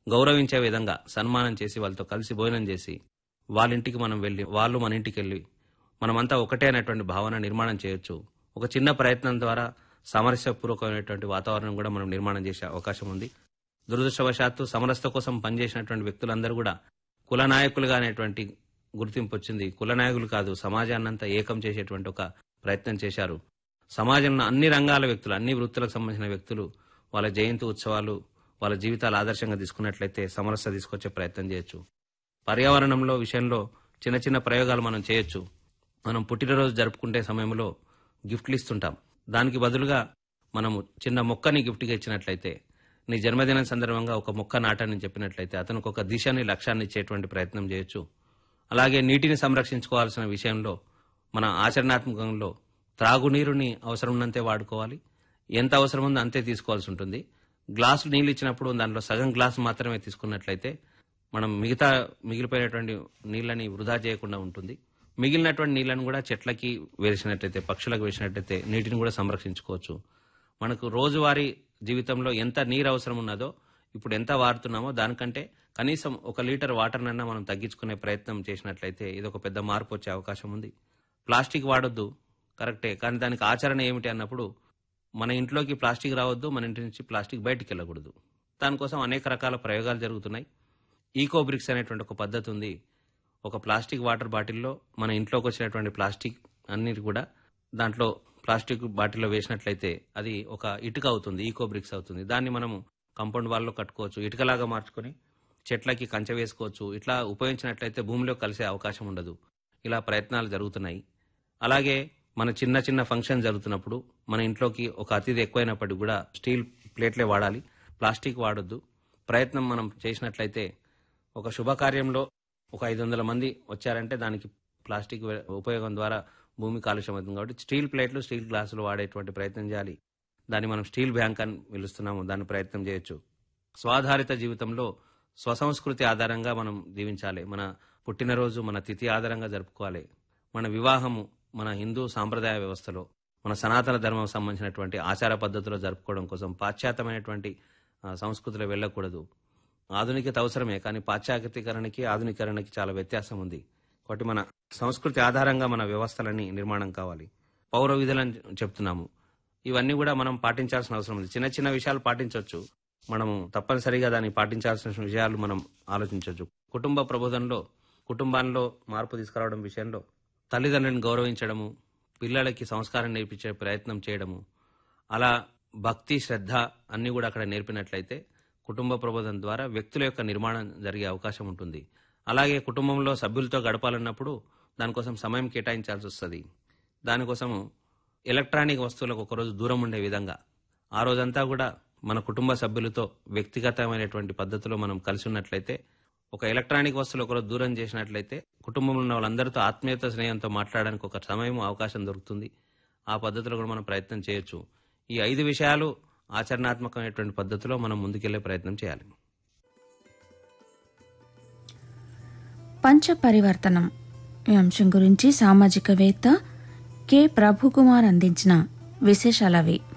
గౌరవించే విధంగా సన్మానం చేసి వాళ్ళతో కలిసి భోజనం చేసి వాళ్ళ ఇంటికి మనం వెళ్ళి వాళ్ళు మన ఇంటికి వెళ్ళి మనమంతా ఒకటే అనేటువంటి భావన నిర్మాణం చేయొచ్చు ఒక చిన్న ప్రయత్నం ద్వారా సామరస్యపూర్వకమైనటువంటి వాతావరణం కూడా మనం నిర్మాణం చేసే అవకాశం ఉంది దురదృష్టవశాత్తు సమరసత కోసం పనిచేసినటువంటి వ్యక్తులందరూ కూడా కుల నాయకులుగా అనేటువంటి గుర్తింపు వచ్చింది కుల నాయకులు కాదు సమాజాన్నంతా ఏకం చేసేటువంటి ఒక ప్రయత్నం చేశారు సమాజంలో అన్ని రంగాల వ్యక్తులు అన్ని వృత్తులకు సంబంధించిన వ్యక్తులు వాళ్ళ జయంతి ఉత్సవాలు వాళ్ళ జీవితాలు ఆదర్శంగా తీసుకున్నట్లయితే సమరసత తీసుకొచ్చే ప్రయత్నం చేయొచ్చు పర్యావరణంలో విషయంలో చిన్న చిన్న ప్రయోగాలు మనం చేయొచ్చు మనం పుట్టినరోజు జరుపుకుంటే సమయంలో గిఫ్ట్లు ఇస్తుంటాం దానికి బదులుగా మనము చిన్న మొక్కని గిఫ్ట్గా ఇచ్చినట్లయితే నీ జన్మదినం సందర్భంగా ఒక మొక్క నాటని చెప్పినట్లయితే అతనికి ఒక దిశని లక్ష్యాన్ని ఇచ్చేటువంటి ప్రయత్నం చేయొచ్చు అలాగే నీటిని సంరక్షించుకోవాల్సిన విషయంలో మన ఆచరణాత్మకంలో త్రాగునీరుని అవసరం ఉన్నంతే వాడుకోవాలి ఎంత అవసరం ఉందో అంతే తీసుకోవాల్సి ఉంటుంది గ్లాసు నీళ్ళు ఇచ్చినప్పుడు దాంట్లో సగం గ్లాసు మాత్రమే తీసుకున్నట్లయితే మనం మిగతా మిగిలిపోయినటువంటి నీళ్ళని వృధా చేయకుండా ఉంటుంది మిగిలినటువంటి నీళ్ళని కూడా చెట్లకి వేసినట్లయితే పక్షులకు వేసినట్లయితే నీటిని కూడా సంరక్షించుకోవచ్చు మనకు రోజువారీ జీవితంలో ఎంత నీరు అవసరం ఉన్నదో ఇప్పుడు ఎంత వాడుతున్నామో దానికంటే కనీసం ఒక లీటర్ వాటర్ నన్నా మనం తగ్గించుకునే ప్రయత్నం చేసినట్లయితే ఇది ఒక పెద్ద మార్పు వచ్చే అవకాశం ఉంది ప్లాస్టిక్ వాడొద్దు కరెక్టే కానీ దానికి ఆచరణ ఏమిటి అన్నప్పుడు మన ఇంట్లోకి ప్లాస్టిక్ రావద్దు మన ఇంటి నుంచి ప్లాస్టిక్ బయటికి వెళ్ళకూడదు దానికోసం అనేక రకాల ప్రయోగాలు జరుగుతున్నాయి ఈకో బ్రిక్స్ అనేటువంటి ఒక పద్ధతి ఉంది ఒక ప్లాస్టిక్ వాటర్ బాటిల్లో మన ఇంట్లోకి వచ్చినటువంటి ప్లాస్టిక్ అన్నిటి కూడా దాంట్లో ప్లాస్టిక్ బాటిల్లో వేసినట్లయితే అది ఒక ఇటుక అవుతుంది ఈకో బ్రిక్స్ అవుతుంది దాన్ని మనము కంపౌండ్ వాల్లో కట్టుకోవచ్చు ఇటుకలాగా మార్చుకొని చెట్లకి కంచె వేసుకోవచ్చు ఇట్లా ఉపయోగించినట్లయితే భూమిలో కలిసే అవకాశం ఉండదు ఇలా ప్రయత్నాలు జరుగుతున్నాయి అలాగే మన చిన్న చిన్న ఫంక్షన్ జరుగుతున్నప్పుడు మన ఇంట్లోకి ఒక అతిథి ఎక్కువైనప్పటికీ కూడా స్టీల్ ప్లేట్లే వాడాలి ప్లాస్టిక్ వాడొద్దు ప్రయత్నం మనం చేసినట్లయితే ఒక శుభకార్యంలో ఒక ఐదు వందల మంది వచ్చారంటే దానికి ప్లాస్టిక్ వే- ఉపయోగం ద్వారా భూమి కాలుష్యం అవుతుంది కాబట్టి స్టీల్ ప్లేట్లు స్టీల్ గ్లాసులు వాడేటువంటి ప్రయత్నం చేయాలి దాన్ని మనం స్టీల్ బ్యాంక్ అని పిలుస్తున్నాము దాన్ని ప్రయత్నం చేయొచ్చు స్వాధారిత జీవితంలో స్వసంస్కృతి ఆధారంగా మనం జీవించాలి మన పుట్టినరోజు మన తిథి ఆధారంగా జరుపుకోవాలి మన వివాహము మన హిందూ సాంప్రదాయ వ్యవస్థలో మన సనాతన ధర్మం సంబంధించినటువంటి ఆచార పద్ధతిలో జరుపుకోవడం కోసం పాశ్చాత్యమైనటువంటి ఆ, సంస్కృతిలో వెళ్ళకూడదు ఆధునికత అవసరమే కానీ పాశ్చాత్యకరణకి ఆధునీకరణకి చాలా వ్యత్యాసం ఉంది కాబట్టి మన సంస్కృతి ఆధారంగా మన వ్యవస్థలన్నీ నిర్మాణం కావాలి పౌర విధులని చెప్తున్నాము ఇవన్నీ కూడా మనం పాటించాల్సిన అవసరం ఉంది చిన్న చిన్న విషయాలు పాటించవచ్చు మనము తప్పనిసరిగా దాన్ని పాటించాల్సిన విషయాలు మనం ఆలోచించవచ్చు కుటుంబ ప్రబోధనలో కుటుంబాల్లో మార్పు తీసుకురావడం విషయంలో తల్లిదండ్రులను గౌరవించడము పిల్లలకి సంస్కారం నేర్పించే ప్రయత్నం చేయడము అలా భక్తి శ్రద్ధ అన్ని కూడా అక్కడ నేర్పినట్లయితే కుటుంబ ప్రబోధన ద్వారా వ్యక్తుల యొక్క నిర్మాణం జరిగే అవకాశం ఉంటుంది అలాగే కుటుంబంలో సభ్యులతో గడపాలన్నప్పుడు దానికోసం సమయం కేటాయించాల్సి వస్తుంది దానికోసము ఎలక్ట్రానిక్ వస్తువులకు ఒకరోజు దూరం ఉండే విధంగా ఆ రోజంతా కూడా మన కుటుంబ సభ్యులతో వ్యక్తిగతమైనటువంటి పద్ధతిలో మనం కలిసి ఉన్నట్లయితే ఒక ఎలక్ట్రానిక్ వస్తువులు ఒకరోజు దూరం చేసినట్లయితే కుటుంబంలో ఉన్న వాళ్ళందరితో ఆత్మీయత స్నేహంతో మాట్లాడడానికి ఒక సమయం అవకాశం దొరుకుతుంది ఆ పద్ధతిలో కూడా మనం ప్రయత్నం చేయొచ్చు ఈ ఐదు విషయాలు ఆచరణాత్మకమైనటువంటి పద్ధతిలో మనం ముందుకెళ్లే ప్రయత్నం చేయాలి పంచ పరివర్తనం ఈ అంశం గురించి సామాజికవేత్త కె ప్రభుకుమార్ అందించిన విశేషాలవి